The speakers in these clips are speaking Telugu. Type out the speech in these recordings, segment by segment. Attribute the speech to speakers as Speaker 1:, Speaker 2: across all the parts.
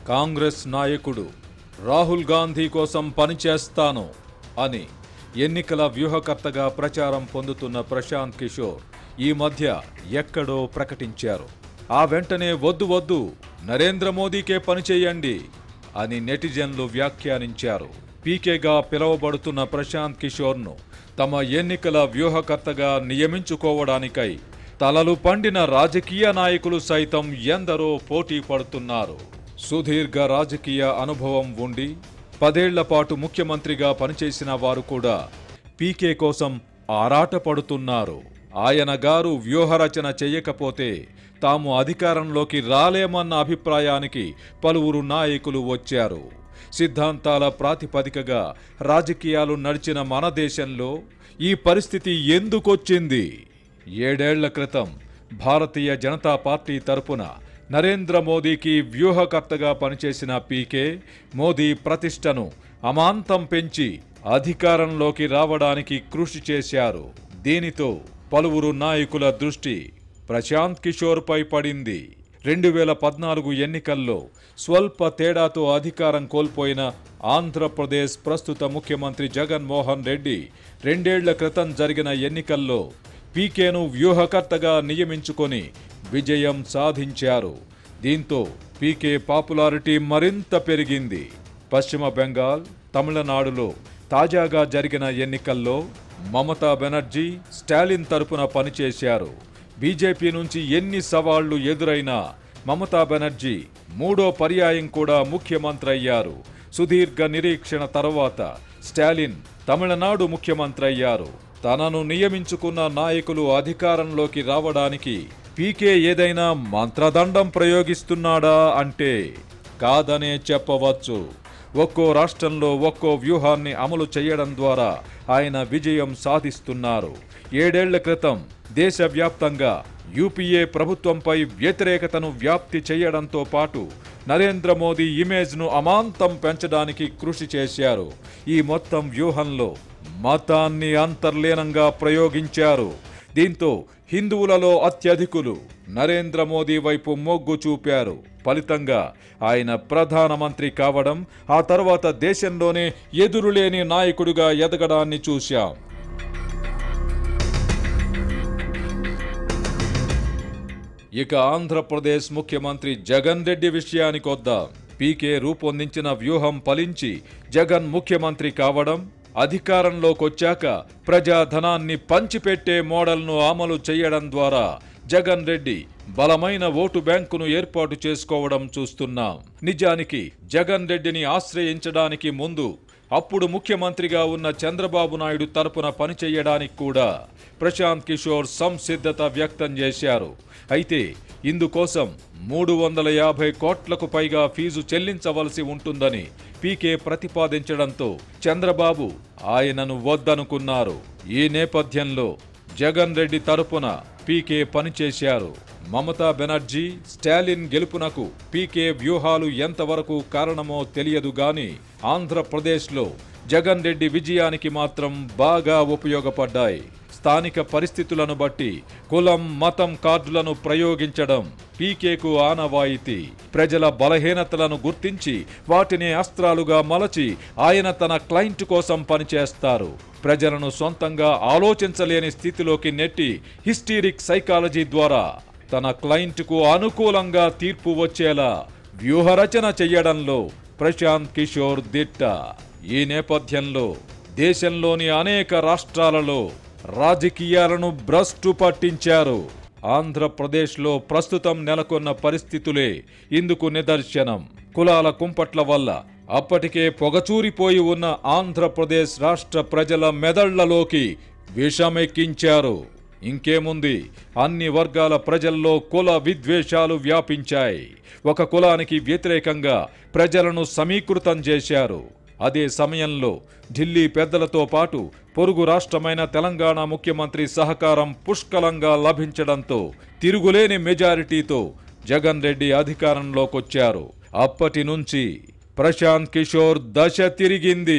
Speaker 1: కాంగ్రెస్ నాయకుడు రాహుల్ గాంధీ కోసం పనిచేస్తాను అని ఎన్నికల వ్యూహకర్తగా ప్రచారం పొందుతున్న ప్రశాంత్ కిషోర్ ఈ మధ్య ఎక్కడో ప్రకటించారు ఆ వెంటనే వద్దు వద్దు నరేంద్ర మోదీకే పనిచేయండి అని నెటిజన్లు వ్యాఖ్యానించారు పీకేగా పిలువబడుతున్న ప్రశాంత్ కిషోర్ను తమ ఎన్నికల వ్యూహకర్తగా నియమించుకోవడానికై తలలు పండిన రాజకీయ నాయకులు సైతం ఎందరో పోటీ పడుతున్నారు సుదీర్ఘ రాజకీయ అనుభవం ఉండి పదేళ్ల పాటు ముఖ్యమంత్రిగా పనిచేసిన వారు కూడా పీకే కోసం ఆరాటపడుతున్నారు ఆయన గారు వ్యూహరచన చేయకపోతే తాము అధికారంలోకి రాలేమన్న అభిప్రాయానికి పలువురు నాయకులు వచ్చారు సిద్ధాంతాల ప్రాతిపదికగా రాజకీయాలు నడిచిన మన దేశంలో ఈ పరిస్థితి ఎందుకొచ్చింది ఏడేళ్ల క్రితం భారతీయ జనతా పార్టీ తరపున నరేంద్ర మోదీకి వ్యూహకర్తగా పనిచేసిన పీకే మోదీ ప్రతిష్టను అమాంతం పెంచి అధికారంలోకి రావడానికి కృషి చేశారు దీనితో పలువురు నాయకుల దృష్టి ప్రశాంత్ కిషోర్పై పడింది రెండు వేల పద్నాలుగు ఎన్నికల్లో స్వల్ప తేడాతో అధికారం కోల్పోయిన ఆంధ్రప్రదేశ్ ప్రస్తుత ముఖ్యమంత్రి జగన్మోహన్ రెడ్డి రెండేళ్ల క్రితం జరిగిన ఎన్నికల్లో పీకేను వ్యూహకర్తగా నియమించుకొని విజయం సాధించారు దీంతో పీకే పాపులారిటీ మరింత పెరిగింది పశ్చిమ బెంగాల్ తమిళనాడులో తాజాగా జరిగిన ఎన్నికల్లో మమతా బెనర్జీ స్టాలిన్ తరపున పనిచేశారు బీజేపీ నుంచి ఎన్ని సవాళ్లు ఎదురైనా మమతా బెనర్జీ మూడో పర్యాయం కూడా ముఖ్యమంత్రి అయ్యారు సుదీర్ఘ నిరీక్షణ తర్వాత స్టాలిన్ తమిళనాడు ముఖ్యమంత్రి అయ్యారు తనను నియమించుకున్న నాయకులు అధికారంలోకి రావడానికి పీకే ఏదైనా మంత్రదండం ప్రయోగిస్తున్నాడా అంటే కాదనే చెప్పవచ్చు ఒక్కో రాష్ట్రంలో ఒక్కో వ్యూహాన్ని అమలు చేయడం ద్వారా ఆయన విజయం సాధిస్తున్నారు ఏడేళ్ల క్రితం దేశవ్యాప్తంగా యూపీఏ ప్రభుత్వంపై వ్యతిరేకతను వ్యాప్తి చేయడంతో పాటు నరేంద్ర మోదీ ఇమేజ్ను అమాంతం పెంచడానికి కృషి చేశారు ఈ మొత్తం వ్యూహంలో మతాన్ని అంతర్లీనంగా ప్రయోగించారు దీంతో హిందువులలో అత్యధికులు నరేంద్ర మోదీ వైపు మొగ్గు చూపారు ఫలితంగా ఆయన ప్రధానమంత్రి కావడం ఆ తర్వాత దేశంలోనే ఎదురులేని నాయకుడిగా ఎదగడాన్ని చూశాం ఇక ఆంధ్రప్రదేశ్ ముఖ్యమంత్రి జగన్ రెడ్డి విషయానికి వద్దాం పీకే రూపొందించిన వ్యూహం ఫలించి జగన్ ముఖ్యమంత్రి కావడం అధికారంలోకొచ్చాక ప్రజాధనాన్ని పంచిపెట్టే మోడల్ను అమలు చేయడం ద్వారా జగన్ రెడ్డి బలమైన ఓటు బ్యాంకును ఏర్పాటు చేసుకోవడం చూస్తున్నాం నిజానికి జగన్ రెడ్డిని ఆశ్రయించడానికి ముందు అప్పుడు ముఖ్యమంత్రిగా ఉన్న చంద్రబాబు నాయుడు తరపున పనిచేయడానికి కూడా ప్రశాంత్ కిషోర్ సంసిద్ధత వ్యక్తం చేశారు అయితే ఇందుకోసం మూడు వందల యాభై కోట్లకు పైగా ఫీజు చెల్లించవలసి ఉంటుందని పీకే ప్రతిపాదించడంతో చంద్రబాబు ఆయనను వద్దనుకున్నారు ఈ నేపథ్యంలో జగన్ రెడ్డి తరపున పీకే పనిచేశారు మమతా బెనర్జీ స్టాలిన్ గెలుపునకు పీకే వ్యూహాలు ఎంతవరకు కారణమో తెలియదు గాని ఆంధ్రప్రదేశ్లో జగన్ రెడ్డి విజయానికి మాత్రం బాగా ఉపయోగపడ్డాయి స్థానిక పరిస్థితులను బట్టి కులం మతం కార్డులను ప్రయోగించడం పీకేకు ఆనవాయితీ ప్రజల బలహీనతలను గుర్తించి వాటిని అస్త్రాలుగా మలచి ఆయన తన క్లయింట్ కోసం పనిచేస్తారు ప్రజలను సొంతంగా ఆలోచించలేని స్థితిలోకి నెట్టి హిస్టీరిక్ సైకాలజీ ద్వారా తన క్లయింట్కు అనుకూలంగా తీర్పు వచ్చేలా వ్యూహరచన చెయ్యడంలో ప్రశాంత్ కిషోర్ దిట్ట ఈ నేపథ్యంలో దేశంలోని అనేక రాష్ట్రాలలో రాజకీయాలను భ్రష్టు పట్టించారు ఆంధ్రప్రదేశ్లో ప్రస్తుతం నెలకొన్న పరిస్థితులే ఇందుకు నిదర్శనం కులాల కుంపట్ల వల్ల అప్పటికే పొగచూరిపోయి ఉన్న ఆంధ్రప్రదేశ్ రాష్ట్ర ప్రజల మెదళ్లలోకి విషమెక్కించారు ఇంకేముంది అన్ని వర్గాల ప్రజల్లో కుల విద్వేషాలు వ్యాపించాయి ఒక కులానికి వ్యతిరేకంగా ప్రజలను సమీకృతం చేశారు అదే సమయంలో ఢిల్లీ పెద్దలతో పాటు పొరుగు రాష్ట్రమైన తెలంగాణ ముఖ్యమంత్రి సహకారం పుష్కలంగా లభించడంతో తిరుగులేని మెజారిటీతో జగన్ రెడ్డి అధికారంలోకొచ్చారు అప్పటి నుంచి ప్రశాంత్ కిషోర్ దశ తిరిగింది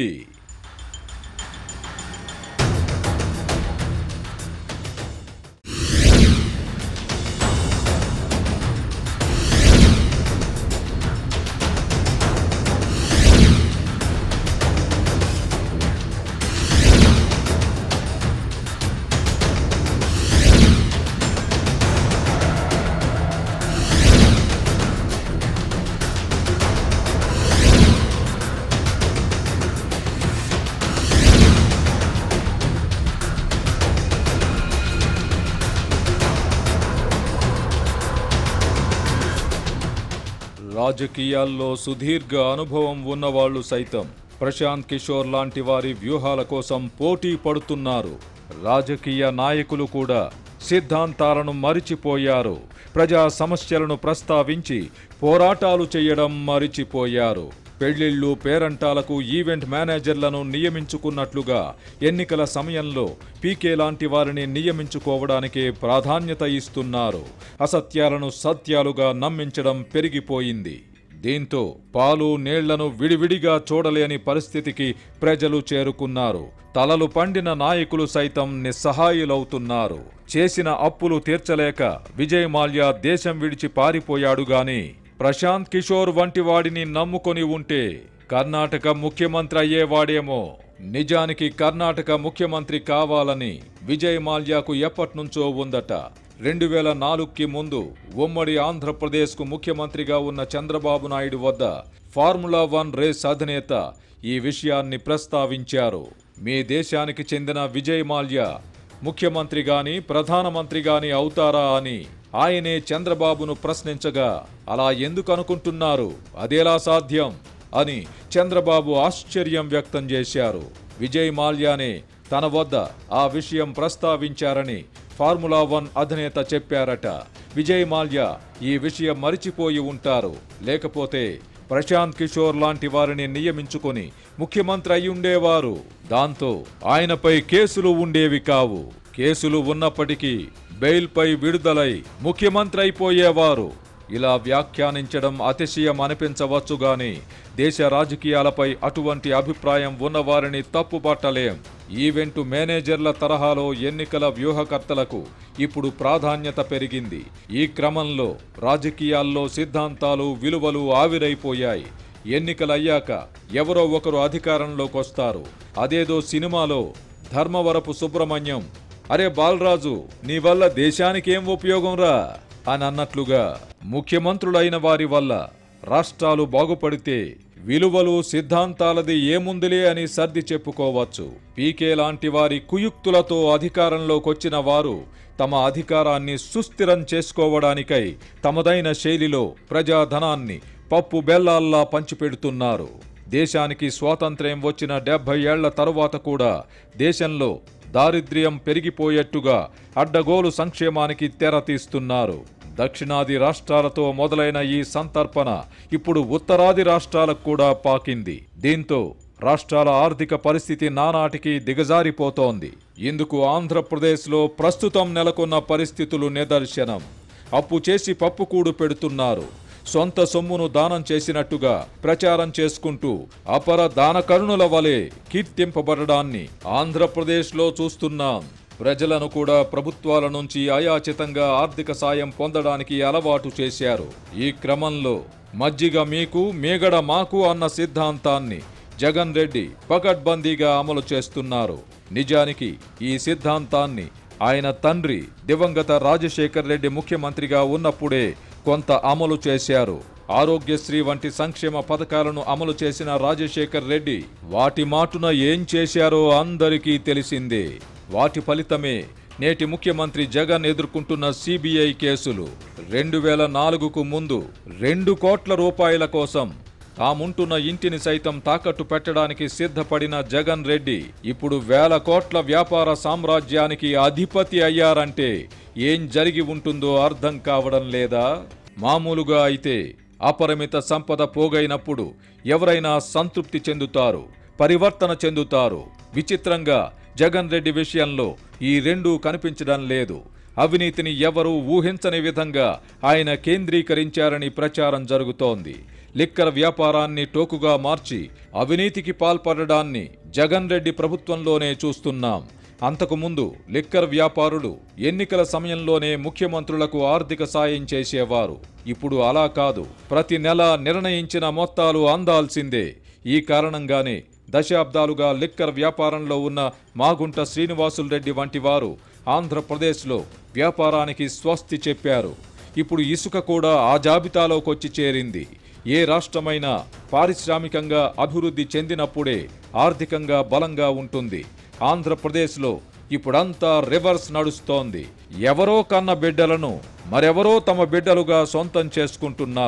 Speaker 1: రాజకీయాల్లో సుదీర్ఘ అనుభవం ఉన్నవాళ్లు సైతం ప్రశాంత్ కిషోర్ లాంటి వారి వ్యూహాల కోసం పోటీ పడుతున్నారు రాజకీయ నాయకులు కూడా సిద్ధాంతాలను మరిచిపోయారు ప్రజా సమస్యలను ప్రస్తావించి పోరాటాలు చేయడం మరిచిపోయారు పెళ్లిళ్ళు పేరంటాలకు ఈవెంట్ మేనేజర్లను నియమించుకున్నట్లుగా ఎన్నికల సమయంలో పీకే లాంటి వారిని నియమించుకోవడానికే ప్రాధాన్యత ఇస్తున్నారు అసత్యాలను సత్యాలుగా నమ్మించడం పెరిగిపోయింది దీంతో పాలు నీళ్లను విడివిడిగా చూడలేని పరిస్థితికి ప్రజలు చేరుకున్నారు తలలు పండిన నాయకులు సైతం నిస్సహాయులవుతున్నారు చేసిన అప్పులు తీర్చలేక విజయ్ మాల్యా దేశం విడిచి పారిపోయాడు గాని ప్రశాంత్ కిషోర్ వంటి వాడిని నమ్ముకొని ఉంటే కర్ణాటక ముఖ్యమంత్రి అయ్యేవాడేమో నిజానికి కర్ణాటక ముఖ్యమంత్రి కావాలని విజయ్ మాల్యాకు ఎప్పట్నుంచో ఉందట రెండు వేల నాలుగుకి ముందు ఉమ్మడి ఆంధ్రప్రదేశ్కు ముఖ్యమంత్రిగా ఉన్న చంద్రబాబు నాయుడు వద్ద ఫార్ములా వన్ రేస్ అధినేత ఈ విషయాన్ని ప్రస్తావించారు మీ దేశానికి చెందిన విజయ్ మాల్యా ముఖ్యమంత్రి గాని ప్రధానమంత్రి గాని అవుతారా అని ఆయనే చంద్రబాబును ప్రశ్నించగా అలా ఎందుకు అనుకుంటున్నారు అదేలా సాధ్యం అని చంద్రబాబు ఆశ్చర్యం వ్యక్తం చేశారు విజయ్ మాల్యానే తన వద్ద ఆ విషయం ప్రస్తావించారని ఫార్ములా వన్ అధినేత చెప్పారట విజయ్ మాల్యా ఈ విషయం మరిచిపోయి ఉంటారు లేకపోతే ప్రశాంత్ కిషోర్ లాంటి వారిని నియమించుకొని ముఖ్యమంత్రి అయి ఉండేవారు దాంతో ఆయనపై కేసులు ఉండేవి కావు కేసులు ఉన్నప్పటికీ బెయిల్పై విడుదలై ముఖ్యమంత్రి అయిపోయేవారు ఇలా వ్యాఖ్యానించడం అతిశయం అనిపించవచ్చు గాని దేశ రాజకీయాలపై అటువంటి అభిప్రాయం ఉన్నవారిని తప్పుపట్టలేం ఈవెంటు మేనేజర్ల తరహాలో ఎన్నికల వ్యూహకర్తలకు ఇప్పుడు ప్రాధాన్యత పెరిగింది ఈ క్రమంలో రాజకీయాల్లో సిద్ధాంతాలు విలువలు ఆవిరైపోయాయి ఎన్నికలయ్యాక ఎవరో ఒకరు అధికారంలోకి వస్తారు అదేదో సినిమాలో ధర్మవరపు సుబ్రహ్మణ్యం అరే బాలరాజు నీ వల్ల దేశానికేం ఉపయోగం రా అని అన్నట్లుగా ముఖ్యమంత్రులైన వారి వల్ల రాష్ట్రాలు బాగుపడితే విలువలు సిద్ధాంతాలది ఏముందిలే అని సర్ది చెప్పుకోవచ్చు పీకే లాంటి వారి కుయుక్తులతో అధికారంలోకొచ్చిన వారు తమ అధికారాన్ని సుస్థిరం చేసుకోవడానికై తమదైన శైలిలో ప్రజాధనాన్ని పప్పు బెల్లాల్లా పంచిపెడుతున్నారు దేశానికి స్వాతంత్ర్యం వచ్చిన డెబ్బై ఏళ్ల తరువాత కూడా దేశంలో దారిద్ర్యం పెరిగిపోయేట్టుగా అడ్డగోలు సంక్షేమానికి తెర తీస్తున్నారు దక్షిణాది రాష్ట్రాలతో మొదలైన ఈ సంతర్పణ ఇప్పుడు ఉత్తరాది రాష్ట్రాలకు కూడా పాకింది దీంతో రాష్ట్రాల ఆర్థిక పరిస్థితి నానాటికి దిగజారిపోతోంది ఇందుకు ఆంధ్రప్రదేశ్లో ప్రస్తుతం నెలకొన్న పరిస్థితులు నిదర్శనం అప్పు చేసి పప్పుకూడు పెడుతున్నారు సొంత సొమ్మును దానం చేసినట్టుగా ప్రచారం చేసుకుంటూ అపర దానకరుణుల వలె కీర్తింపబడడాన్ని ఆంధ్రప్రదేశ్లో చూస్తున్నాం ప్రజలను కూడా ప్రభుత్వాల నుంచి అయాచితంగా ఆర్థిక సాయం పొందడానికి అలవాటు చేశారు ఈ క్రమంలో మజ్జిగ మీకు మేగడ మాకు అన్న సిద్ధాంతాన్ని జగన్ రెడ్డి పకడ్బందీగా అమలు చేస్తున్నారు నిజానికి ఈ సిద్ధాంతాన్ని ఆయన తండ్రి దివంగత రాజశేఖర్ రెడ్డి ముఖ్యమంత్రిగా ఉన్నప్పుడే కొంత అమలు చేశారు ఆరోగ్యశ్రీ వంటి సంక్షేమ పథకాలను అమలు చేసిన రాజశేఖర్ రెడ్డి వాటి మాటున ఏం చేశారో అందరికీ తెలిసిందే వాటి ఫలితమే నేటి ముఖ్యమంత్రి జగన్ ఎదుర్కొంటున్న సిబిఐ కేసులు రెండు వేల నాలుగుకు ముందు రెండు కోట్ల రూపాయల కోసం తాముంటున్న ఇంటిని సైతం తాకట్టు పెట్టడానికి సిద్ధపడిన జగన్ రెడ్డి ఇప్పుడు వేల కోట్ల వ్యాపార సామ్రాజ్యానికి అధిపతి అయ్యారంటే ఏం జరిగి ఉంటుందో అర్థం కావడం లేదా మామూలుగా అయితే అపరిమిత సంపద పోగైనప్పుడు ఎవరైనా సంతృప్తి చెందుతారు పరివర్తన చెందుతారు విచిత్రంగా జగన్ రెడ్డి విషయంలో ఈ రెండూ కనిపించడం లేదు అవినీతిని ఎవరూ ఊహించని విధంగా ఆయన కేంద్రీకరించారని ప్రచారం జరుగుతోంది లిక్కర్ వ్యాపారాన్ని టోకుగా మార్చి అవినీతికి పాల్పడడాన్ని జగన్ రెడ్డి ప్రభుత్వంలోనే చూస్తున్నాం అంతకుముందు లిక్కర్ వ్యాపారులు ఎన్నికల సమయంలోనే ముఖ్యమంత్రులకు ఆర్థిక సాయం చేసేవారు ఇప్పుడు అలా కాదు ప్రతి నెల నిర్ణయించిన మొత్తాలు అందాల్సిందే ఈ కారణంగానే దశాబ్దాలుగా లిక్కర్ వ్యాపారంలో ఉన్న మాగుంట శ్రీనివాసులు రెడ్డి వంటి వారు ఆంధ్రప్రదేశ్లో వ్యాపారానికి స్వస్తి చెప్పారు ఇప్పుడు ఇసుక కూడా ఆ జాబితాలోకొచ్చి చేరింది ఏ రాష్ట్రమైనా పారిశ్రామికంగా అభివృద్ధి చెందినప్పుడే ఆర్థికంగా బలంగా ఉంటుంది ఆంధ్రప్రదేశ్లో ఇప్పుడంతా రివర్స్ నడుస్తోంది ఎవరో కన్న బిడ్డలను మరెవరో తమ బిడ్డలుగా సొంతం చేసుకుంటున్నారు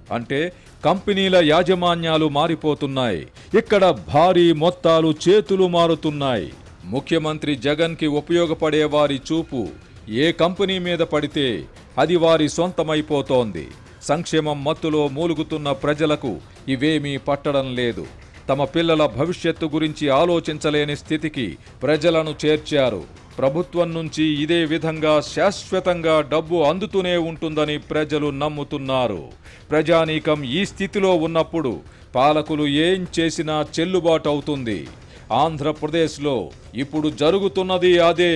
Speaker 1: అంటే కంపెనీల యాజమాన్యాలు మారిపోతున్నాయి ఇక్కడ భారీ మొత్తాలు చేతులు మారుతున్నాయి ముఖ్యమంత్రి జగన్కి ఉపయోగపడే వారి చూపు ఏ కంపెనీ మీద పడితే అది వారి సొంతమైపోతోంది సంక్షేమం మత్తులో మూలుగుతున్న ప్రజలకు ఇవేమీ పట్టడం లేదు తమ పిల్లల భవిష్యత్తు గురించి ఆలోచించలేని స్థితికి ప్రజలను చేర్చారు ప్రభుత్వం నుంచి ఇదే విధంగా శాశ్వతంగా డబ్బు అందుతూనే ఉంటుందని ప్రజలు నమ్ముతున్నారు ప్రజానీకం ఈ స్థితిలో ఉన్నప్పుడు పాలకులు ఏం చేసినా చెల్లుబాటు అవుతుంది ఆంధ్రప్రదేశ్లో ఇప్పుడు జరుగుతున్నది అదే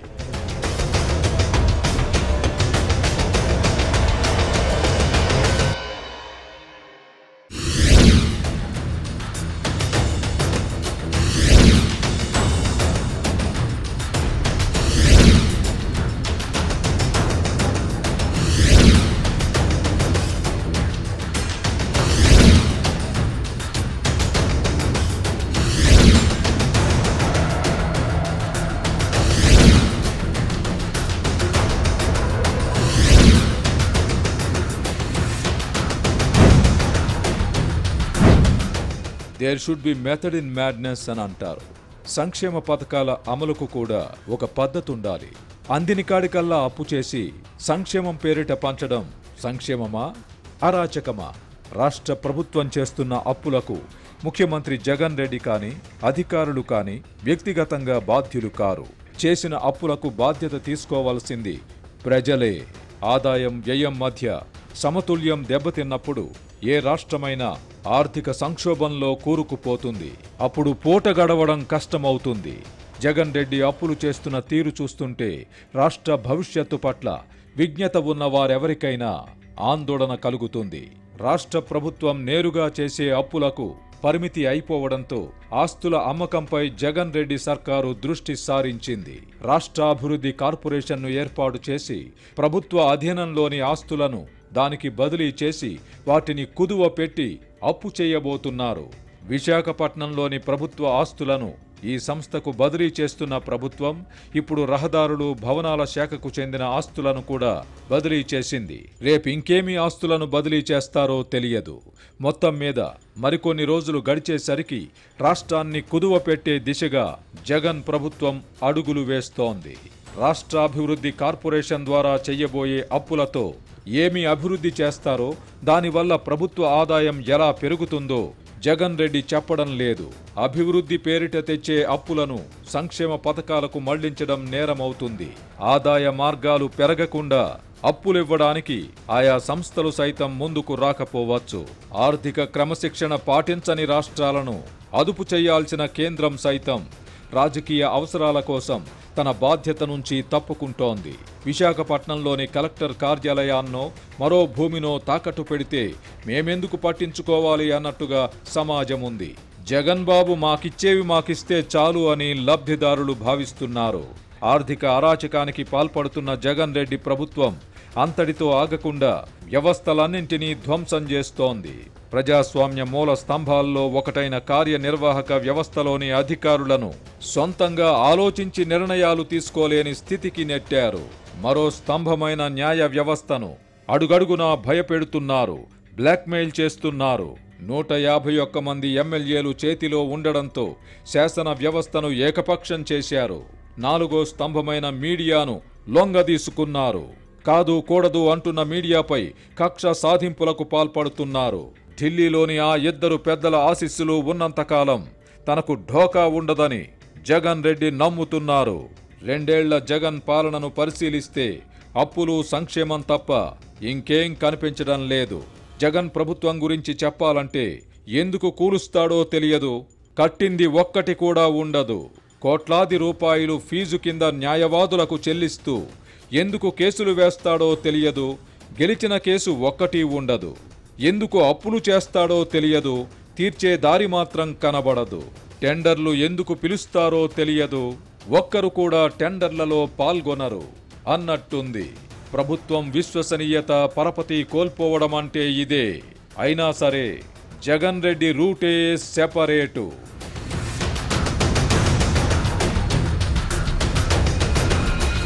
Speaker 1: there should be method in madness అని అంటారు సంక్షేమ పథకాల అమలుకు కూడా ఒక పద్ధతి ఉండాలి అందిని కాడికల్లా అప్పు చేసి సంక్షేమం పేరిట పంచడం సంక్షేమమా అరాచకమా రాష్ట్ర ప్రభుత్వం చేస్తున్న అప్పులకు ముఖ్యమంత్రి జగన్ రెడ్డి కానీ అధికారులు కానీ వ్యక్తిగతంగా బాధ్యులు కారు చేసిన అప్పులకు బాధ్యత తీసుకోవాల్సింది ప్రజలే ఆదాయం వ్యయం మధ్య సమతుల్యం దెబ్బతిన్నప్పుడు ఏ రాష్ట్రమైనా ఆర్థిక సంక్షోభంలో కూరుకుపోతుంది అప్పుడు పూట గడవడం కష్టమవుతుంది జగన్ రెడ్డి అప్పులు చేస్తున్న తీరు చూస్తుంటే రాష్ట్ర భవిష్యత్తు పట్ల విజ్ఞత ఉన్న వారెవరికైనా ఆందోళన కలుగుతుంది రాష్ట్ర ప్రభుత్వం నేరుగా చేసే అప్పులకు పరిమితి అయిపోవడంతో ఆస్తుల అమ్మకంపై జగన్ రెడ్డి సర్కారు దృష్టి సారించింది రాష్ట్రాభివృద్ధి కార్పొరేషన్ను ఏర్పాటు చేసి ప్రభుత్వ అధీనంలోని ఆస్తులను దానికి బదిలీ చేసి వాటిని కుదువ పెట్టి అప్పు చేయబోతున్నారు విశాఖపట్నంలోని ప్రభుత్వ ఆస్తులను ఈ సంస్థకు బదిలీ చేస్తున్న ప్రభుత్వం ఇప్పుడు రహదారులు భవనాల శాఖకు చెందిన ఆస్తులను కూడా బదిలీ చేసింది రేపు ఇంకేమి ఆస్తులను బదిలీ చేస్తారో తెలియదు మొత్తం మీద మరికొన్ని రోజులు గడిచేసరికి రాష్ట్రాన్ని కుదువ పెట్టే దిశగా జగన్ ప్రభుత్వం అడుగులు వేస్తోంది రాష్ట్రాభివృద్ధి కార్పొరేషన్ ద్వారా చెయ్యబోయే అప్పులతో ఏమి అభివృద్ధి చేస్తారో దానివల్ల ప్రభుత్వ ఆదాయం ఎలా పెరుగుతుందో జగన్ రెడ్డి చెప్పడం లేదు అభివృద్ధి పేరిట తెచ్చే అప్పులను సంక్షేమ పథకాలకు మళ్లించడం నేరమవుతుంది ఆదాయ మార్గాలు పెరగకుండా అప్పులివ్వడానికి ఆయా సంస్థలు సైతం ముందుకు రాకపోవచ్చు ఆర్థిక క్రమశిక్షణ పాటించని రాష్ట్రాలను అదుపు చేయాల్సిన కేంద్రం సైతం రాజకీయ అవసరాల కోసం తన బాధ్యత నుంచి తప్పుకుంటోంది విశాఖపట్నంలోని కలెక్టర్ కార్యాలయాన్నో మరో భూమినో తాకట్టు పెడితే మేమెందుకు పట్టించుకోవాలి అన్నట్టుగా సమాజం ఉంది జగన్ బాబు మాకిచ్చేవి మాకిస్తే చాలు అని లబ్ధిదారులు భావిస్తున్నారు ఆర్థిక అరాచకానికి పాల్పడుతున్న జగన్ రెడ్డి ప్రభుత్వం అంతటితో ఆగకుండా వ్యవస్థలన్నింటినీ ధ్వంసం చేస్తోంది ప్రజాస్వామ్య మూల స్తంభాల్లో ఒకటైన కార్యనిర్వాహక వ్యవస్థలోని అధికారులను సొంతంగా ఆలోచించి నిర్ణయాలు తీసుకోలేని స్థితికి నెట్టారు మరో స్తంభమైన న్యాయ వ్యవస్థను అడుగడుగునా భయపెడుతున్నారు బ్లాక్మెయిల్ చేస్తున్నారు నూట యాభై ఒక్క మంది ఎమ్మెల్యేలు చేతిలో ఉండడంతో శాసన వ్యవస్థను ఏకపక్షం చేశారు నాలుగో స్తంభమైన మీడియాను లొంగదీసుకున్నారు కాదు కూడదు అంటున్న మీడియాపై కక్ష సాధింపులకు పాల్పడుతున్నారు ఢిల్లీలోని ఆ ఇద్దరు పెద్దల ఆశీస్సులు ఉన్నంతకాలం తనకు ఢోకా ఉండదని జగన్ రెడ్డి నమ్ముతున్నారు రెండేళ్ల జగన్ పాలనను పరిశీలిస్తే అప్పులు సంక్షేమం తప్ప ఇంకేం కనిపించడం లేదు జగన్ ప్రభుత్వం గురించి చెప్పాలంటే ఎందుకు కూలుస్తాడో తెలియదు కట్టింది ఒక్కటి కూడా ఉండదు కోట్లాది రూపాయలు ఫీజు కింద న్యాయవాదులకు చెల్లిస్తూ ఎందుకు కేసులు వేస్తాడో తెలియదు గెలిచిన కేసు ఒక్కటి ఉండదు ఎందుకు అప్పులు చేస్తాడో తెలియదు తీర్చే దారి మాత్రం కనబడదు టెండర్లు ఎందుకు పిలుస్తారో తెలియదు ఒక్కరు కూడా టెండర్లలో పాల్గొనరు అన్నట్టుంది ప్రభుత్వం విశ్వసనీయత పరపతి కోల్పోవడం అంటే ఇదే అయినా సరే జగన్ రెడ్డి రూటే సెపరేటు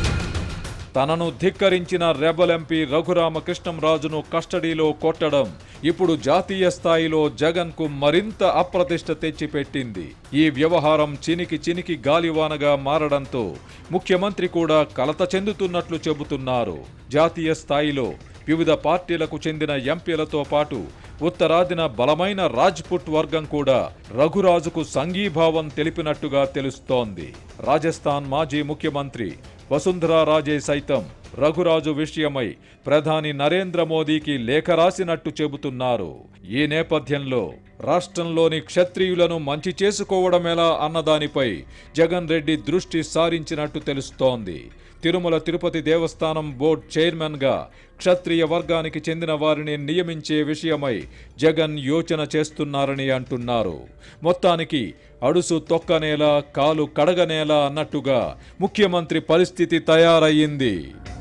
Speaker 1: తనను ధిక్కరించిన రెబల్ ఎంపీ రఘురామకృష్ణంరాజును కస్టడీలో కొట్టడం ఇప్పుడు జాతీయ స్థాయిలో జగన్కు మరింత అప్రతిష్ట తెచ్చిపెట్టింది ఈ వ్యవహారం చినికి చినికి గాలివానగా మారడంతో ముఖ్యమంత్రి కూడా కలత చెందుతున్నట్లు చెబుతున్నారు జాతీయ స్థాయిలో వివిధ పార్టీలకు చెందిన ఎంపీలతో పాటు ఉత్తరాదిన బలమైన రాజ్పుట్ వర్గం కూడా రఘురాజుకు సంఘీభావం తెలిపినట్టుగా తెలుస్తోంది రాజస్థాన్ మాజీ ముఖ్యమంత్రి వసుంధరా రాజే సైతం రఘురాజు విషయమై ప్రధాని నరేంద్ర మోదీకి లేఖ రాసినట్టు చెబుతున్నారు ఈ నేపథ్యంలో రాష్ట్రంలోని క్షత్రియులను మంచి చేసుకోవడమెలా అన్నదానిపై జగన్ రెడ్డి దృష్టి సారించినట్టు తెలుస్తోంది తిరుమల తిరుపతి దేవస్థానం బోర్డు చైర్మన్గా క్షత్రియ వర్గానికి చెందిన వారిని నియమించే విషయమై జగన్ యోచన చేస్తున్నారని అంటున్నారు మొత్తానికి అడుసు తొక్కనేలా కాలు కడగనేలా అన్నట్టుగా ముఖ్యమంత్రి పరిస్థితి తయారయ్యింది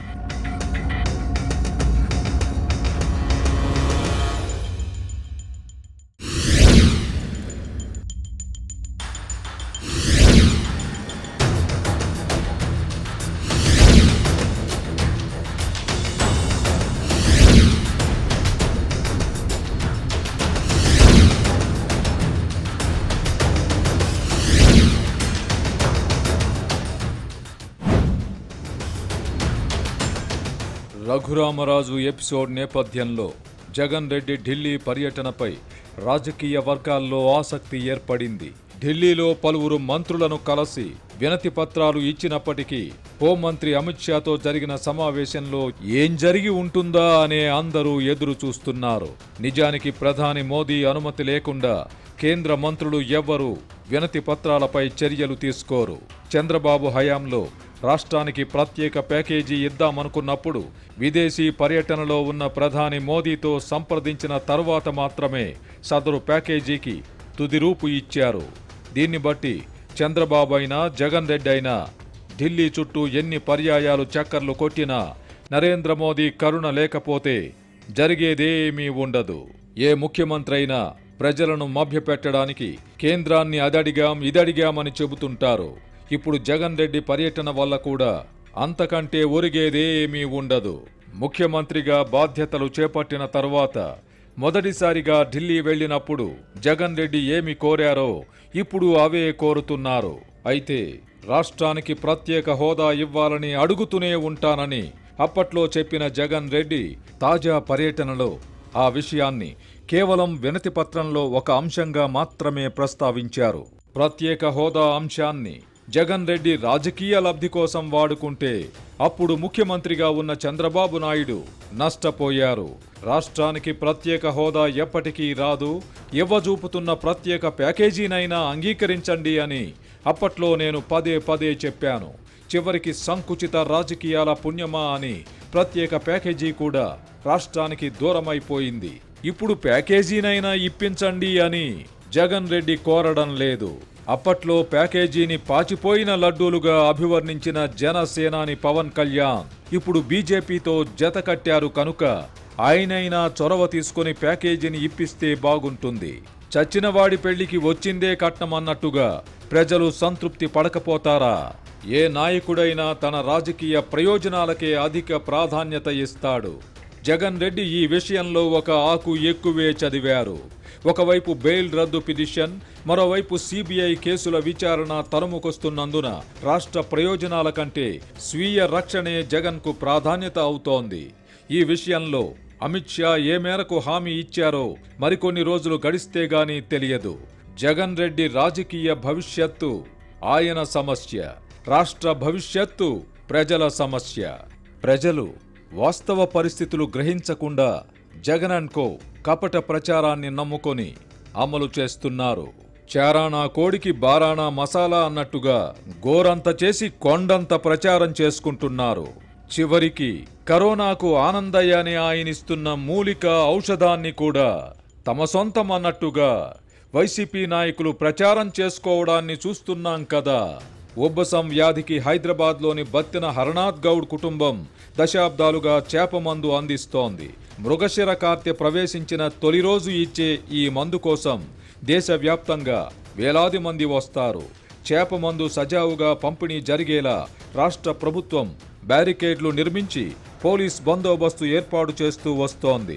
Speaker 1: రఘురామరాజు ఎపిసోడ్ నేపథ్యంలో జగన్ రెడ్డి ఢిల్లీ పర్యటనపై రాజకీయ వర్గాల్లో ఆసక్తి ఏర్పడింది ఢిల్లీలో పలువురు మంత్రులను కలిసి వినతి పత్రాలు ఇచ్చినప్పటికీ హోంమంత్రి అమిత్ షాతో జరిగిన సమావేశంలో ఏం జరిగి ఉంటుందా అనే అందరూ ఎదురు చూస్తున్నారు నిజానికి ప్రధాని మోదీ అనుమతి లేకుండా కేంద్ర మంత్రులు ఎవ్వరూ వినతి పత్రాలపై చర్యలు తీసుకోరు చంద్రబాబు హయాంలో రాష్ట్రానికి ప్రత్యేక ప్యాకేజీ ఇద్దామనుకున్నప్పుడు విదేశీ పర్యటనలో ఉన్న ప్రధాని మోదీతో సంప్రదించిన తర్వాత మాత్రమే సదరు ప్యాకేజీకి తుది రూపు ఇచ్చారు దీన్ని బట్టి చంద్రబాబు అయినా జగన్ రెడ్డి అయినా ఢిల్లీ చుట్టూ ఎన్ని పర్యాయాలు చక్కర్లు కొట్టినా నరేంద్ర మోదీ కరుణ లేకపోతే జరిగేదేమీ ఉండదు ఏ ముఖ్యమంత్రి అయినా ప్రజలను మభ్యపెట్టడానికి కేంద్రాన్ని అదడిగాం ఇదడిగామని చెబుతుంటారు ఇప్పుడు జగన్ రెడ్డి పర్యటన వల్ల కూడా అంతకంటే ఒరిగేదేమీ ఉండదు ముఖ్యమంత్రిగా బాధ్యతలు చేపట్టిన తర్వాత మొదటిసారిగా ఢిల్లీ వెళ్ళినప్పుడు జగన్ రెడ్డి ఏమి కోరారో ఇప్పుడు అవే కోరుతున్నారు అయితే రాష్ట్రానికి ప్రత్యేక హోదా ఇవ్వాలని అడుగుతూనే ఉంటానని అప్పట్లో చెప్పిన జగన్ రెడ్డి తాజా పర్యటనలో ఆ విషయాన్ని కేవలం వినతి పత్రంలో ఒక అంశంగా మాత్రమే ప్రస్తావించారు ప్రత్యేక హోదా అంశాన్ని జగన్ రెడ్డి రాజకీయ లబ్ధి కోసం వాడుకుంటే అప్పుడు ముఖ్యమంత్రిగా ఉన్న చంద్రబాబు నాయుడు నష్టపోయారు రాష్ట్రానికి ప్రత్యేక హోదా ఎప్పటికీ రాదు ఇవ్వజూపుతున్న ప్రత్యేక ప్యాకేజీనైనా అంగీకరించండి అని అప్పట్లో నేను పదే పదే చెప్పాను చివరికి సంకుచిత రాజకీయాల పుణ్యమా అని ప్రత్యేక ప్యాకేజీ కూడా రాష్ట్రానికి దూరమైపోయింది ఇప్పుడు ప్యాకేజీనైనా ఇప్పించండి అని జగన్ రెడ్డి కోరడం లేదు అప్పట్లో ప్యాకేజీని పాచిపోయిన లడ్డూలుగా అభివర్ణించిన జనసేనాని పవన్ కళ్యాణ్ ఇప్పుడు బీజేపీతో జత కట్టారు కనుక ఆయనైనా చొరవ తీసుకుని ప్యాకేజీని ఇప్పిస్తే బాగుంటుంది చచ్చిన వాడి పెళ్లికి వచ్చిందే కట్నమన్నట్టుగా ప్రజలు సంతృప్తి పడకపోతారా ఏ నాయకుడైనా తన రాజకీయ ప్రయోజనాలకే అధిక ప్రాధాన్యత ఇస్తాడు జగన్ రెడ్డి ఈ విషయంలో ఒక ఆకు ఎక్కువే చదివారు ఒకవైపు బెయిల్ రద్దు పిటిషన్ మరోవైపు సిబిఐ కేసుల విచారణ తరుముకొస్తున్నందున రాష్ట్ర ప్రయోజనాల కంటే స్వీయ రక్షణే జగన్కు ప్రాధాన్యత అవుతోంది ఈ విషయంలో అమిత్ షా ఏ మేరకు హామీ ఇచ్చారో మరికొన్ని రోజులు గడిస్తే గానీ తెలియదు జగన్ రెడ్డి రాజకీయ భవిష్యత్తు ఆయన సమస్య రాష్ట్ర భవిష్యత్తు ప్రజల సమస్య ప్రజలు వాస్తవ పరిస్థితులు గ్రహించకుండా జగన్ అండ్ కో కపట ప్రచారాన్ని నమ్ముకొని అమలు చేస్తున్నారు చారానా కోడికి బారానా మసాలా అన్నట్టుగా గోరంత చేసి కొండంత ప్రచారం చేసుకుంటున్నారు చివరికి కరోనాకు ఆనందయ్య అని ఆయనిస్తున్న మూలిక ఔషధాన్ని కూడా తమ సొంతం అన్నట్టుగా వైసీపీ నాయకులు ప్రచారం చేసుకోవడాన్ని చూస్తున్నాం కదా ఉబ్బసం వ్యాధికి హైదరాబాద్లోని బత్తిన హరనాథ్ గౌడ్ కుటుంబం దశాబ్దాలుగా చేప మందు అందిస్తోంది మృగశిర కార్తె ప్రవేశించిన తొలి రోజు ఇచ్చే ఈ మందు కోసం దేశవ్యాప్తంగా వేలాది మంది వస్తారు చేప మందు సజావుగా పంపిణీ జరిగేలా రాష్ట్ర ప్రభుత్వం బ్యారికేడ్లు నిర్మించి పోలీస్ బందోబస్తు ఏర్పాటు చేస్తూ వస్తోంది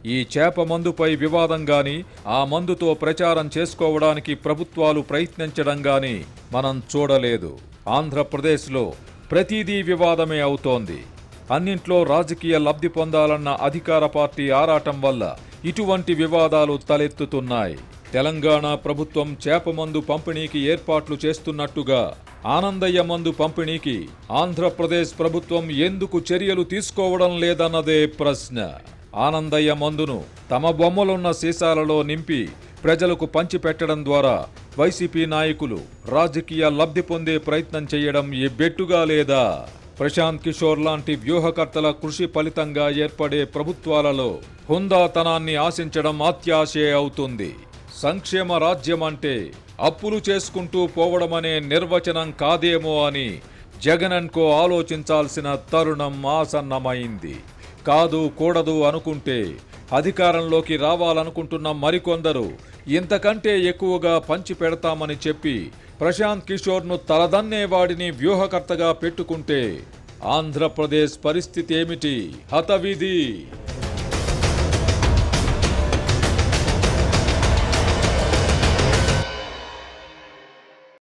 Speaker 1: ఈ చేప మందుపై వివాదం గాని ఆ మందుతో ప్రచారం చేసుకోవడానికి ప్రభుత్వాలు ప్రయత్నించడం గాని మనం చూడలేదు ఆంధ్రప్రదేశ్లో ప్రతిదీ వివాదమే అవుతోంది అన్నింట్లో రాజకీయ లబ్ధి పొందాలన్న అధికార పార్టీ ఆరాటం వల్ల ఇటువంటి వివాదాలు తలెత్తుతున్నాయి తెలంగాణ ప్రభుత్వం చేప మందు పంపిణీకి ఏర్పాట్లు చేస్తున్నట్టుగా ఆనందయ్య మందు పంపిణీకి ఆంధ్రప్రదేశ్ ప్రభుత్వం ఎందుకు చర్యలు తీసుకోవడం లేదన్నదే ప్రశ్న ఆనందయ్య మందును తమ బొమ్మలున్న సీసాలలో నింపి ప్రజలకు పంచిపెట్టడం ద్వారా వైసీపీ నాయకులు రాజకీయ లబ్ధి పొందే ప్రయత్నం చేయడం ఈ బెట్టుగా లేదా ప్రశాంత్ కిషోర్ లాంటి వ్యూహకర్తల కృషి ఫలితంగా ఏర్పడే ప్రభుత్వాలలో హుందాతనాన్ని ఆశించడం అత్యాశే అవుతుంది సంక్షేమ రాజ్యం అంటే అప్పులు చేసుకుంటూ పోవడమనే నిర్వచనం కాదేమో అని జగన్ కో ఆలోచించాల్సిన తరుణం ఆసన్నమైంది కాదు కూడదు అనుకుంటే అధికారంలోకి రావాలనుకుంటున్న మరికొందరు ఇంతకంటే ఎక్కువగా పంచి పెడతామని చెప్పి ప్రశాంత్ కిషోర్ను తలదన్నేవాడిని వ్యూహకర్తగా పెట్టుకుంటే ఆంధ్రప్రదేశ్ పరిస్థితి ఏమిటి హతవిధి